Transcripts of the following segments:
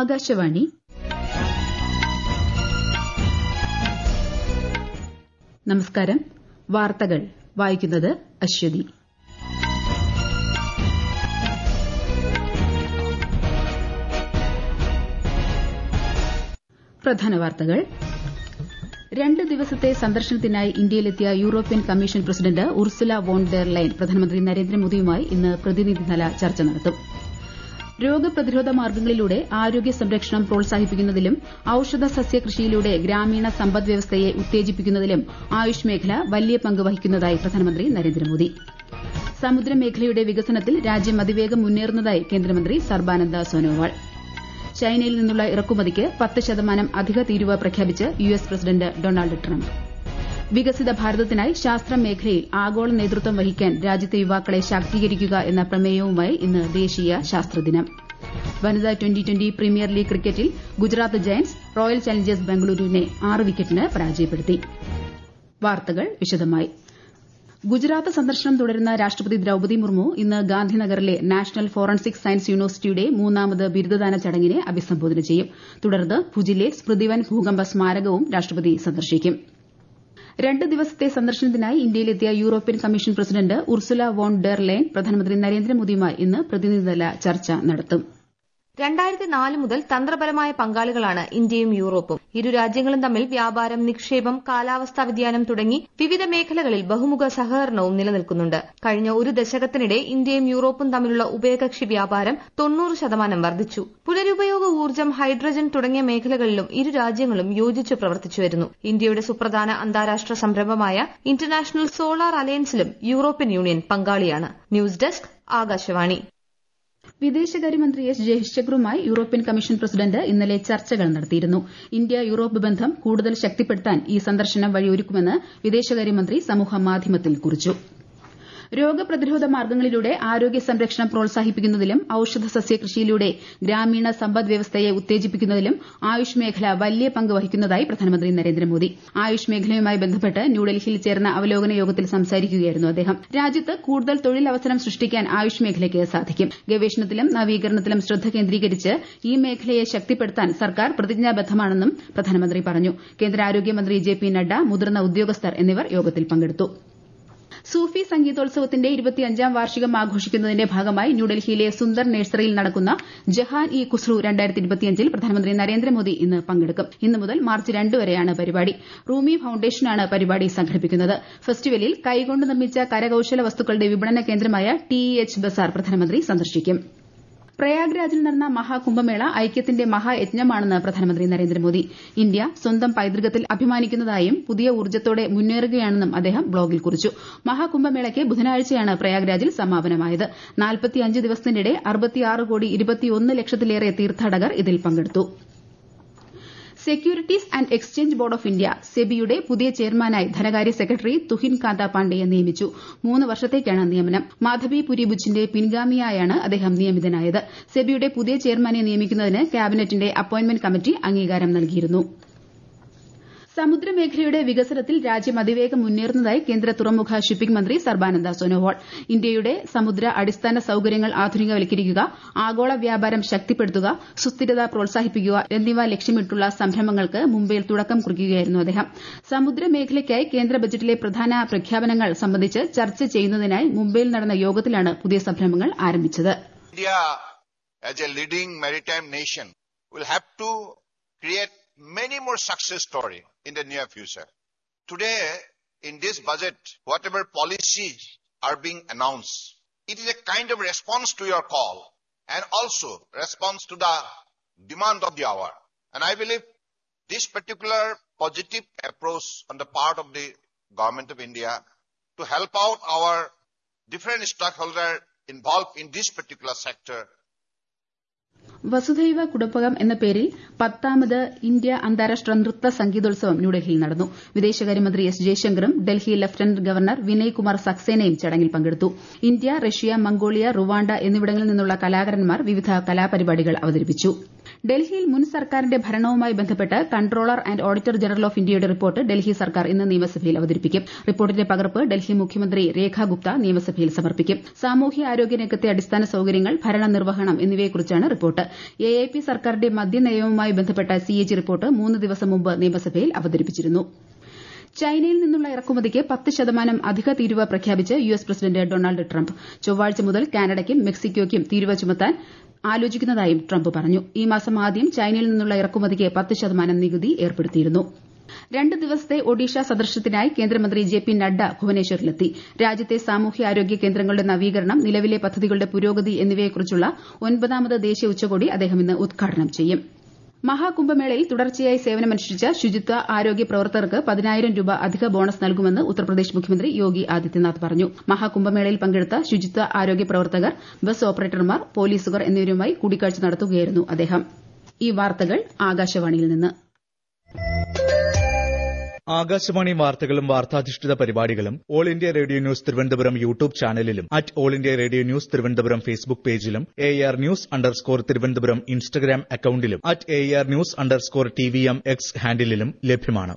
ആകാശവാണി നമസ്കാരം വാർത്തകൾ വായിക്കുന്നത് അശ്വതി പ്രധാന വാർത്തകൾ രണ്ട് ദിവസത്തെ സന്ദർശനത്തിനായി ഇന്ത്യയിലെത്തിയ European commission president Ursula von der Leyen പ്രധാനമന്ത്രി നരേന്ദ്രമോദിയുമായി ഇന്ന് പ്രതിനിധിതല ചർച്ച നടത്തും രോഗപ്രതിരോധ മാർഗ്ഗങ്ങളിലൂടെ ആരോഗ്യ സംരക്ഷണം പ്രോത്സാഹിപ്പിക്കുന്നതിലും ഔഷധ സസ്യകൃഷിയിലൂടെ ഗ്രാമീണ സമ്പദ്വ്യവസ്ഥയെ ഉത്തേജിപ്പിക്കുന്നതിലും ആയുഷ് മേഖല വലിയ പങ്ക് വഹിക്കുന്നതായി പ്രധാനമന്ത്രി നരേന്ദ്രമോദി സമുദ്രമേഖലയുടെ വികസനത്തിൽ രാജ്യം അതിവേഗം മുന്നേറുന്നതായി കേന്ദ്രമന്ത്രി സർബാനന്ദ സോനോവാൾ ചൈനയിൽ നിന്നുള്ള ഇറക്കുമതിക്ക് പത്ത് ശതമാനം അധിക തീരുവ പ്രഖ്യാപിച്ച് U S president Donald Trump വികസിത ഭാരതത്തിനായി ശാസ്ത്ര മേഖലയിൽ ആഗോള നേതൃത്വം വഹിക്കാൻ രാജ്യത്തെ യുവാക്കളെ ശാക്തീകരിക്കുക എന്ന പ്രമേയവുമായി ഇന്ന് ദേശീയ ശാസ്ത്രദിനം വനിതാ ട്വന്റി ട്വന്റി പ്രീമിയർ ലീഗ് ക്രിക്കറ്റിൽ ഗുജറാത്ത് ജയന്റ്സ് റോയൽ ചലഞ്ചേഴ്സ് ബംഗളൂരുവിനെ ആറ് വിക്കറ്റിന് പരാജയപ്പെടുത്തി വാർത്തകൾ വിശദമായി ഗുജറാത്ത് സന്ദർശനം തുടരുന്ന രാഷ്ട്രപതി ദ്രൌപതി മുർമു ഇന്ന് ഗാന്ധിനഗറിലെ നാഷണൽ ഫോറൻസിക് സയൻസ് യൂണിവേഴ്സിറ്റിയുടെ മൂന്നാമത് ബിരുദദാന ചടങ്ങിനെ അഭിസംബോധന ചെയ്യും തുടർന്ന് ഭുജിലെ സ്മൃതിവൻ ഭൂകമ്പ സ്മാരകവും രാഷ്ട്രപതി സന്ദർശിക്കും രണ്ട് ദിവസത്തെ സന്ദർശനത്തിനായി ഇന്ത്യയിലെത്തിയ European commission president Ursula von der Leyen പ്രധാനമന്ത്രി നരേന്ദ്രമോദിയുമായി ഇന്ന് പ്രതിനിധിതല ചർച്ച നടത്തും രണ്ടായിരത്തി നാല് മുതൽ തന്ത്രപരമായ പങ്കാളികളാണ് ഇന്ത്യയും യൂറോപ്പും ഇരു രാജ്യങ്ങളും തമ്മിൽ വ്യാപാരം നിക്ഷേപം കാലാവസ്ഥാ വ്യതിയാനം തുടങ്ങി വിവിധ മേഖലകളിൽ ബഹുമുഖ സഹകരണവും നിലനിൽക്കുന്നുണ്ട് കഴിഞ്ഞ ഒരു ദശകത്തിനിടെ ഇന്ത്യയും യൂറോപ്പും തമ്മിലുള്ള ഉഭയകക്ഷി വ്യാപാരം തൊണ്ണൂറ് ശതമാനം വർദ്ധിച്ചു പുനരുപയോഗ ഊർജ്ജം ഹൈഡ്രജൻ തുടങ്ങിയ മേഖലകളിലും ഇരു രാജ്യങ്ങളും യോജിച്ച് പ്രവർത്തിച്ചുവരുന്നു ഇന്ത്യയുടെ സുപ്രധാന അന്താരാഷ്ട്ര സംരംഭമായ ഇന്റർനാഷണൽ സോളാർ അലയൻസിലും യൂറോപ്യൻ യൂണിയൻ പങ്കാളിയാണ് ന്യൂസ് ഡെസ്ക് ആകാശവാണി വിദേശകാര്യമന്ത്രി എസ് ജയശങ്കറുമായി യൂറോപ്യൻ കമ്മീഷൻ പ്രസിഡന്റ് ഇന്നലെ ചർച്ചകൾ നടത്തിയിരുന്നു ഇന്ത്യ യൂറോപ്പ് ബന്ധം കൂടുതൽ ശക്തിപ്പെടുത്താൻ ഈ സന്ദർശനം വഴിയൊരുക്കുമെന്ന് വിദേശകാര്യമന്ത്രി സമൂഹമാധ്യമത്തിൽ കുറിച്ചു രോഗപ്രതിരോധ മാർഗ്ഗങ്ങളിലൂടെ ആരോഗ്യ സംരക്ഷണം പ്രോത്സാഹിപ്പിക്കുന്നതിലും ഔഷധ സസ്യകൃഷിയിലൂടെ ഗ്രാമീണ സമ്പദ് വ്യവസ്ഥയെ ഉത്തേജിപ്പിക്കുന്നതിലും ആയുഷ് മേഖല വലിയ പങ്ക് വഹിക്കുന്നതായി പ്രധാനമന്ത്രി നരേന്ദ്രമോദി ആയുഷ് മേഖലയുമായി ബന്ധപ്പെട്ട് ന്യൂഡൽഹിയിൽ ചേർന്ന അവലോകന യോഗത്തിൽ സംസാരിക്കുകയായിരുന്നു അദ്ദേഹം രാജ്യത്ത് കൂടുതൽ തൊഴിലവസരം സൃഷ്ടിക്കാൻ ആയുഷ് മേഖലയ്ക്ക് സാധിക്കും ഗവേഷണത്തിലും നവീകരണത്തിലും ശ്രദ്ധ കേന്ദ്രീകരിച്ച് ഈ മേഖലയെ ശക്തിപ്പെടുത്താൻ സർക്കാർ പ്രതിജ്ഞാബദ്ധമാണെന്നും പ്രധാനമന്ത്രി പറഞ്ഞു കേന്ദ്ര ആരോഗ്യമന്ത്രി ജെ പി നഡ്ഡ മുതിർന്ന ഉദ്യോഗസ്ഥർ എന്നിവർ യോഗത്തിൽ പങ്കെടുത്തു സൂഫി സംഗീതോത്സവത്തിന്റെ ഇരുപത്തിയഞ്ചാം വാർഷികം ആഘോഷിക്കുന്നതിന്റെ ഭാഗമായി ന്യൂഡൽഹിയിലെ സുന്ദർ നഴ്സറിയിൽ നടക്കുന്ന ജഹാൻ ഇ ഖുസ്രു ൽ പ്രധാനമന്ത്രി നരേന്ദ്രമോദി ഇന്ന് പങ്കെടുക്കും ഇന്ന് മുതൽ മാർച്ച് രണ്ട് വരെയാണ് പരിപാടി റൂമി ഫൌണ്ടേഷനാണ് പരിപാടി സംഘടിപ്പിക്കുന്നത് ഫെസ്റ്റിവലിൽ കൈകൊണ്ട് നിർമ്മിച്ച കരകൌശല വസ്തുക്കളുടെ വിപണന കേന്ദ്രമായ ടി എച്ച് ബസാർ പ്രധാനമന്ത്രി സന്ദർശിക്കും പ്രയാഗ്രാജിൽ നടന്ന മഹാകുംഭമേള ഐക്യത്തിന്റെ മഹായജ്ഞമാണെന്ന് പ്രധാനമന്ത്രി നരേന്ദ്രമോദി ഇന്ത്യ സ്വന്തം പൈതൃകത്തിൽ അഭിമാനിക്കുന്നതായും പുതിയ ഊർജ്ജത്തോടെ മുന്നേറുകയാണെന്നും അദ്ദേഹം ബ്ലോഗിൽ കുറിച്ചു മഹാകുംഭമേളയ്ക്ക് ബുധനാഴ്ചയാണ് പ്രയാഗ്രാജിൽ സമാപനമായത് ദിവസത്തിനിടെ കോടി ലക്ഷത്തിലേറെ തീർത്ഥാടകർ ഇതിൽ പങ്കെടുത്തു securities and exchange board of India സെബിയുടെ പുതിയ ചെയർമാനായി ധനകാര്യ സെക്രട്ടറി തുഹിൻ കാന്ത പാണ്ഡെയെ നിയമിച്ചു മൂന്ന് വർഷത്തേക്കാണ് നിയമനം മാധവി പുരിബുച്ചിന്റെ പിൻഗാമിയായാണ് അദ്ദേഹം നിയമിതനായത് സെബിയുടെ പുതിയ ചെയർമാനെ നിയമിക്കുന്നതിന് ക്യാബിനറ്റിന്റെ അപ്പോയിന്റ്മെന്റ് കമ്മിറ്റി അംഗീകാരം നൽകിയിരുന്നു സമുദ്രമേഖലയുടെ വികസനത്തിൽ രാജ്യം അതിവേഗം മുന്നേറുന്നതായി കേന്ദ്ര തുറമുഖ ഷിപ്പിംഗ് മന്ത്രി സർബാനന്ദ സോനോവാൾ ഇന്ത്യയുടെ സമുദ്ര അടിസ്ഥാന സൌകര്യങ്ങൾ ആധുനികവൽക്കരിക്കുക ആഗോള വ്യാപാരം ശക്തിപ്പെടുത്തുക സുസ്ഥിരത പ്രോത്സാഹിപ്പിക്കുക എന്നിവ ലക്ഷ്യമിട്ടുള്ള സംരംഭങ്ങൾക്ക് മുംബൈയിൽ തുടക്കം കുറിക്കുകയായിരുന്നു അദ്ദേഹം സമുദ്രമേഖലയ്ക്കായി കേന്ദ്ര ബജറ്റിലെ പ്രധാന പ്രഖ്യാപനങ്ങൾ സംബന്ധിച്ച് ചർച്ച ചെയ്യുന്നതിനായി മുംബൈയിൽ നടന്ന യോഗത്തിലാണ് പുതിയ സംരംഭങ്ങൾ ആരംഭിച്ചത് India, as a leading maritime nation, will have to create many more success stories in the near future. Today, in this budget, whatever policies are being announced, it is a kind of response to your call and also response to the demand of the hour. And I believe this particular positive approach on the part of the government of India to help out our different stakeholders involved in this particular sector വസുധൈവ കുടുംബകം എന്ന പേരിൽ പത്താമത് India അന്താരാഷ്ട്ര നൃത്ത സംഗീതോത്സവം ന്യൂഡൽഹിയിൽ നടന്നു വിദേശകാര്യമന്ത്രി S ജയശങ്കറും Delhi lieutenant governor Vinay Kumar സക്സേനയും ചടങ്ങിൽ പങ്കെടുത്തു ഇന്ത്യ റഷ്യ മംഗോളിയ റുവാണ്ട എന്നിവിടങ്ങളിൽ നിന്നുള്ള കലാകാരന്മാർ വിവിധ കലാപരിപാടികൾ അവതരിപ്പിച്ചു ഡൽഹിയിൽ മുൻ സർക്കാരിന്റെ ഭരണവുമായി ബന്ധപ്പെട്ട് controller and auditor general of ഇന്ത്യയുടെ റിപ്പോർട്ട് ഡൽഹി സർക്കാർ ഇന്ന് നിയമസഭയിൽ അവതരിപ്പിക്കും റിപ്പോർട്ടിന്റെ പകർപ്പ് ഡൽഹി മുഖ്യമന്ത്രി രേഖ ഗുപ്ത നിയമസഭയിൽ സമർപ്പിക്കും സാമൂഹ്യ ആരോഗ്യ രംഗത്തെ അടിസ്ഥാന സൌകര്യങ്ങൾ ഭരണ നിർവഹണം എന്നിവയെക്കുറിച്ചാണ് റിപ്പോർട്ട് എ ഐ പി സർക്കാരിന്റെ മദ്യനയവുമായി ബന്ധപ്പെട്ട സി എ ജി റിപ്പോർട്ട് മൂന്ന് ദിവസം മുമ്പ് നിയമസഭയിൽ അവതരിപ്പിച്ചിരുന്നു ചൈനയിൽ നിന്നുള്ള ഇറക്കുമതിക്ക് പത്ത് ശതമാനം അധിക തീരുവ പ്രഖ്യാപിച്ച് U S president Donald Trump ചൊവ്വാഴ്ച മുതൽ കാനഡയ്ക്കും മെക്സിക്കോയ്ക്കും തീരുവ ചുമത്താൻ ആലോചിക്കുന്നതായും ട്രംപ് പറഞ്ഞു ഈ മാസം ആദ്യം ചൈനയിൽ നിന്നുള്ള ഇറക്കുമതിക്ക് പത്ത് ശതമാനം നികുതി ഏർപ്പെടുത്തിയിരുന്നു രണ്ട് ദിവസത്തെ ഒഡീഷ സന്ദർശനത്തിനായി കേന്ദ്രമന്ത്രി ജെ പി നഡ്ഡ ഭുവനേശ്വറിലെത്തി രാജ്യത്തെ സാമൂഹ്യ കേന്ദ്രങ്ങളുടെ നവീകരണം നിലവിലെ പദ്ധതികളുടെ പുരോഗതി എന്നിവയെക്കുറിച്ചുള്ള ഒൻപതാമത് ദേശീയ ഉച്ചകോടി അദ്ദേഹം ഇന്ന് ഉദ്ഘാടനം ചെയ്യും മഹാകുംഭമേളയിൽ തുടർച്ചയായി സേവനമനുഷ്ഠിച്ച ശുചിത്വ ആരോഗ്യ പ്രവർത്തകർക്ക് പതിനായിരം രൂപ അധിക ബോണസ് നൽകുമെന്ന് ഉത്തർപ്രദേശ് മുഖ്യമന്ത്രി യോഗി ആദിത്യനാഥ് പറഞ്ഞു മഹാകുംഭമേളയിൽ പങ്കെടുത്ത ശുചിത്വ ആരോഗ്യ പ്രവർത്തകർ ബസ് ഓപ്പറേറ്റർമാർ പോലീസുകാർ എന്നിവരുമായി കൂടിക്കാഴ്ച നടത്തുകയായിരുന്നു അദ്ദേഹം ഈ വാർത്തകൾ ആകാശവാണിയിൽ നിന്ന് ആകാശവാണി വാർത്തകളും വാർത്താധിഷ്ഠിത പരിപാടികളും all India radio news Thiruvananthapuram YouTube ചാനലിലും at all India radio news Thiruvananthapuram Facebook പേജിലും A R news underscore Thiruvananthapuram Instagram അക്കൌണ്ടിലും at A R news underscore T V M X ഹാൻഡിലും ലഭ്യമാണ്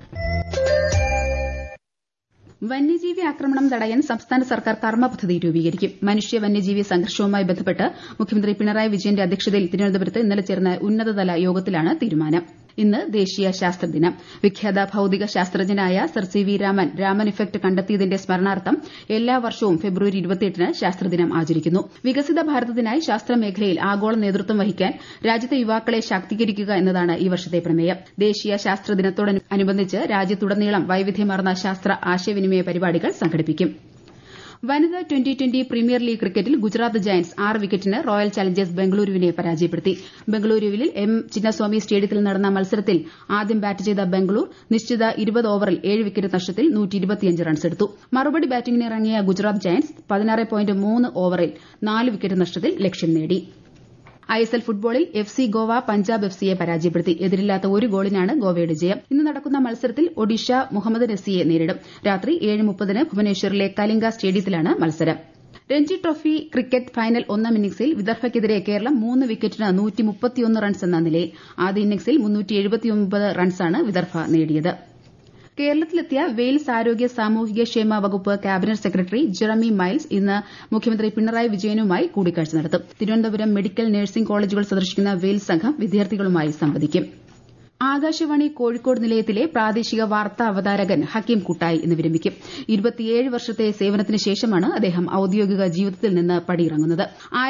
വന്യജീവി ആക്രമണം തടയാൻ സംസ്ഥാന സർക്കാർ കർമ്മ പദ്ധതി രൂപീകരിക്കും മനുഷ്യ വന്യജീവി സംഘർഷവുമായി ബന്ധപ്പെട്ട് മുഖ്യമന്ത്രി പിണറായി വിജയന്റെ അധ്യക്ഷതയിൽ തിരുവനന്തപുരത്ത് ഇന്നലെ ചേർന്ന ഉന്നതതല യോഗത്തിലാണ് തീരുമാനം ഇന്ന് ദേശീയ ശാസ്ത്രദിനം വിഖ്യാത ഭൌതിക ശാസ്ത്രജ്ഞനായ sir C V Raman Raman effect കണ്ടെത്തിയതിന്റെ സ്മരണാർത്ഥം എല്ലാ വർഷവും ഫെബ്രുവരി ന് ശാസ്ത്രദിനം ആചരിക്കുന്നു വികസിത ഭാരതത്തിനായി ശാസ്ത്രമേഖലയിൽ ആഗോള നേതൃത്വം വഹിക്കാൻ രാജ്യത്തെ യുവാക്കളെ ശാക്തീകരിക്കുക എന്നതാണ് ഈ വർഷത്തെ പ്രമേയം ദേശീയ ശാസ്ത്രദിനത്തോടനുബന്ധിച്ച് രാജ്യത്തുടനീളം വൈവിധ്യമാർന്ന ശാസ്ത്ര ആശയവിനിമയ പരിപാടികൾ സംഘടിപ്പിക്കും വനിതാ ട്വന്റി ട്വന്റി പ്രീമിയർ ലീഗ് ക്രിക്കറ്റിൽ ഗുജറാത്ത് ജയന്റ്സ് ആറ് വിക്കറ്റിന് റോയൽ ചലഞ്ചേഴ്സ് ബംഗളൂരുവിനെ പരാജയപ്പെടുത്തി ബംഗളൂരുവിൽ എം ചിന്നസ്വാമി സ്റ്റേഡിയത്തിൽ നടന്ന മത്സരത്തിൽ ആദ്യം ബാറ്റ് ചെയ്ത ബംഗളൂർ നിശ്ചിത ഇരുപത് ഓവറിൽ ഏഴ് വിക്കറ്റ് നഷ്ടത്തിൽ റൺസെടുത്തു മറുപടി ബാറ്റിംഗിനിറങ്ങിയ ഗുജറാത്ത് ജയന്റ്സ് പതിനാറ് പോയിന്റ് മൂന്ന് ഓവറിൽ നാല് വിക്കറ്റ് നഷ്ടത്തിൽ ലക്ഷ്യം നേടി ഐഎസ്എൽ ഫുട്ബോളിൽ F C Goa Punjab F സിയെ പരാജയപ്പെടുത്തി എതിരില്ലാത്ത ഒരു ഗോളിനാണ് ഗോവയുടെ ജയം ഇന്ന് നടക്കുന്ന മത്സരത്തിൽ ഒഡീഷ മുഹമ്മദ് നസിയെ നേരിടും രാത്രി ഏഴ് മുപ്പതിന് ഭുവനേശ്വറിലെ കലിംഗ സ്റ്റേഡിയത്തിലാണ് മത്സരം രഞ്ജി ട്രോഫി ക്രിക്കറ്റ് ഫൈനൽ ഒന്നാം ഇന്നിംഗ്സിൽ വിദർഭയ്ക്കെതിരെ കേരളം മൂന്ന് വിക്കറ്റിന് റൺസ് എന്ന നിലയിൽ ആദ്യ ഇന്നിംഗ്സിൽ റൺസാണ് വിദർഭ നേടിയത് കേരളത്തിലെത്തിയ വെയിൽസ് ആരോഗ്യ സാമൂഹിക ക്ഷേമ വകുപ്പ് ക്യാബിനറ്റ് സെക്രട്ടറി ജെറമി മൈൽസ് ഇന്ന് മുഖ്യമന്ത്രി പിണറായി വിജയനുമായി കൂടിക്കാഴ്ച നടത്തും തിരുവനന്തപുരം മെഡിക്കൽ നഴ്സിംഗ് കോളേജുകൾ സന്ദർശിക്കുന്ന വെയിൽസ് സംഘം വിദ്യാർത്ഥികളുമായി സംവദിക്കും ആകാശവാണി കോഴിക്കോട് നിലയത്തിലെ പ്രാദേശിക വാർത്താ അവതാരകൻ ഹക്കീം കുട്ടായി ഇന്ന് വിരമിക്കും ഇരുപത്തിയേഴ് വർഷത്തെ സേവനത്തിന് ശേഷമാണ് അദ്ദേഹം ഔദ്യോഗിക ജീവിതത്തിൽ നിന്ന് പടിയിറങ്ങുന്നത്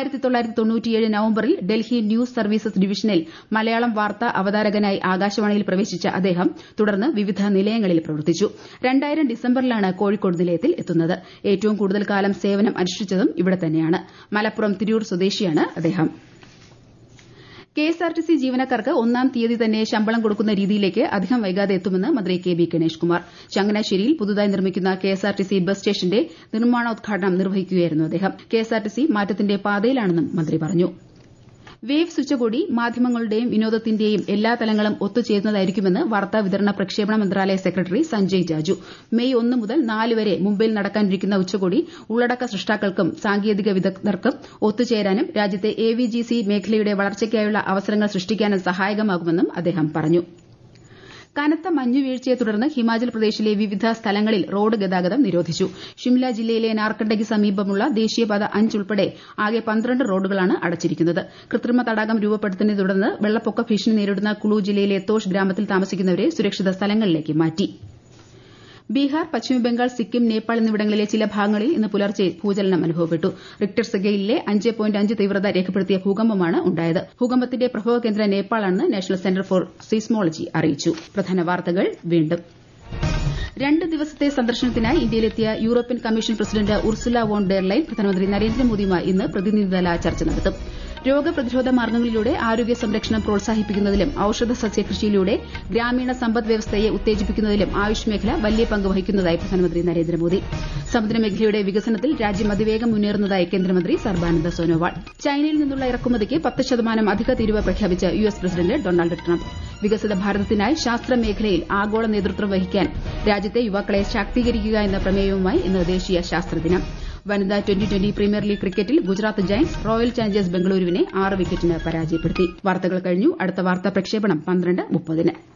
നവംബറിൽ ഡൽഹി ന്യൂസ് സർവീസസ് ഡിവിഷനിൽ മലയാളം വാർത്താ അവതാരകനായി ആകാശവാണിയിൽ പ്രവേശിച്ച അദ്ദേഹം തുടർന്ന് വിവിധ നിലയങ്ങളിൽ പ്രവർത്തിച്ചു രണ്ടായിരം ഡിസംബറിലാണ് കോഴിക്കോട് നിലയത്തിൽ എത്തുന്നത് ഏറ്റവും കൂടുതൽ കാലം സേവനം അനുഷ്ഠിച്ചതും ഇവിടെ തന്നെയാണ് മലപ്പുറം തിരൂർ സ്വദേശിയാണ് അദ്ദേഹം കെഎസ്ആർടിസി ജീവനക്കാർക്ക് ഒന്നാം തീയതി തന്നെ ശമ്പളം കൊടുക്കുന്ന രീതിയിലേക്ക് അധികം വൈകാതെ എത്തുമെന്ന് മന്ത്രി കെ ബി ഗണേഷ് കുമാർ ചങ്ങനാശ്ശേരിയിൽ പുതുതായി നിർമ്മിക്കുന്ന കെഎസ്ആർടിസി ബസ് സ്റ്റേഷന്റെ നിർമ്മാണോദ്ഘാടനം നിർവഹിക്കുകയായിരുന്നു അദ്ദേഹം കെഎസ്ആർടിസി മാറ്റത്തിന്റെ പാതയിലാണെന്നും മന്ത്രി പറഞ്ഞു വേവ്സ് ഉച്ചകോടി മാധ്യമങ്ങളുടെയും വിനോദത്തിന്റെയും എല്ലാ തലങ്ങളും ഒത്തുചേരുന്നതായിരിക്കുമെന്ന് വാർത്താ വിതരണ പ്രക്ഷേപണ മന്ത്രാലയ സെക്രട്ടറി സഞ്ജയ് ജാജു മെയ് ഒന്ന് മുതൽ നാല് വരെ മുംബൈയിൽ നടക്കാനിരിക്കുന്ന ഉച്ചകോടി ഉള്ളടക്ക സൃഷ്ടാക്കൾക്കും സാങ്കേതിക വിദഗ്ധർക്കും ഒത്തുചേരാനും രാജ്യത്തെ എ വി ജി സി മേഖലയുടെ വളർച്ചയ്ക്കായുള്ള അവസരങ്ങൾ സൃഷ്ടിക്കാനും സഹായകമാകുമെന്നും അദ്ദേഹം പറഞ്ഞു കനത്ത മഞ്ഞുവീഴ്ചയെ തുടർന്ന് ഹിമാചൽ പ്രദേശിലെ വിവിധ സ്ഥലങ്ങളിൽ റോഡ് ഗതാഗതം നിരോധിച്ചു ഷിംല ജില്ലയിലെ നാർക്കണ്ടയ്ക്ക് സമീപമുള്ള ദേശീയപാത അഞ്ച് ഉൾപ്പെടെ ആകെ പന്ത്രണ്ട് റോഡുകളാണ് അടച്ചിരിക്കുന്നത് കൃത്രിമ തടാകം രൂപപ്പെടുന്നതിനെ തുടർന്ന് വെള്ളപ്പൊക്ക ഭീഷണി നേരിടുന്ന കുളു ജില്ലയിലെ തോഷ് ഗ്രാമത്തിൽ താമസിക്കുന്നവരെ സുരക്ഷിത സ്ഥലങ്ങളിലേക്ക് മാറ്റി ബീഹാർ പശ്ചിമബംഗാൾ സിക്കിം നേപ്പാൾ എന്നിവിടങ്ങളിലെ ചില ഭാഗങ്ങളിൽ ഇന്ന് പുലർച്ചെ ഭൂചലനം അനുഭവപ്പെട്ടു റിക്ടർ സ്കെയിലിലെ അഞ്ച് പോയിന്റ് അഞ്ച് തീവ്രത രേഖപ്പെടുത്തിയ ഭൂകമ്പമാണ് ഉണ്ടായത് ഭൂകമ്പത്തിന്റെ പ്രഭവ കേന്ദ്രം നേപ്പാളാണെന്ന് നാഷണൽ സെന്റർ ഫോർ സീസ്മോളജി അറിയിച്ചു പ്രധാന വാർത്തകൾ വീണ്ടും രണ്ട് ദിവസത്തെ സന്ദർശനത്തിനായി ഇന്ത്യയിലെത്തിയ European commission president Ursula von der Leyen പ്രധാനമന്ത്രി നരേന്ദ്രമോദിയുമായി ഇന്ന് പ്രതിനിധിതല ചർച്ച നടത്തും രോഗപ്രതിരോധ മാർഗ്ഗങ്ങളിലൂടെ ആരോഗ്യ സംരക്ഷണം പ്രോത്സാഹിപ്പിക്കുന്നതിലും ഔഷധ സസ്യകൃഷിയിലൂടെ ഗ്രാമീണ സമ്പദ് വ്യവസ്ഥയെ ഉത്തേജിപ്പിക്കുന്നതിലും ആയുഷ് മേഖല വലിയ പങ്ക് വഹിക്കുന്നതായി പ്രധാനമന്ത്രി നരേന്ദ്രമോദി സമുദ്രമേഖലയുടെ വികസനത്തിൽ രാജ്യം അതിവേഗം മുന്നേറുന്നതായി കേന്ദ്രമന്ത്രി സർബാനന്ദ സോനോവാൾ ചൈനയിൽ നിന്നുള്ള ഇറക്കുമതിക്ക് പത്ത് ശതമാനം അധിക തീരുവ പ്രഖ്യാപിച്ച U S president Donald Trump വികസിത ഭാരതത്തിനായി ശാസ്ത്രമേഖലയിൽ ആഗോള നേതൃത്വം വഹിക്കാൻ രാജ്യത്തെ യുവാക്കളെ ശാക്തീകരിക്കുക എന്ന പ്രമേയവുമായി ഇന്ന് ദേശീയ ശാസ്ത്രദിനം വനിതാ ട്വന്റി ട്വന്റി പ്രീമിയർ ലീഗ് ക്രിക്കറ്റിൽ ഗുജറാത്ത് ജയന്റ്സ് റോയൽ ചാലഞ്ചേഴ്സ് ബംഗളൂരുവിനെ ആറ് വിക്കറ്റിന് പരാജയപ്പെടുത്തി വാർത്തകൾ കഴിഞ്ഞു അടുത്ത വാർത്താ പ്രക്ഷേപണം പന്ത്രണ്ട് മുപ്പതിന്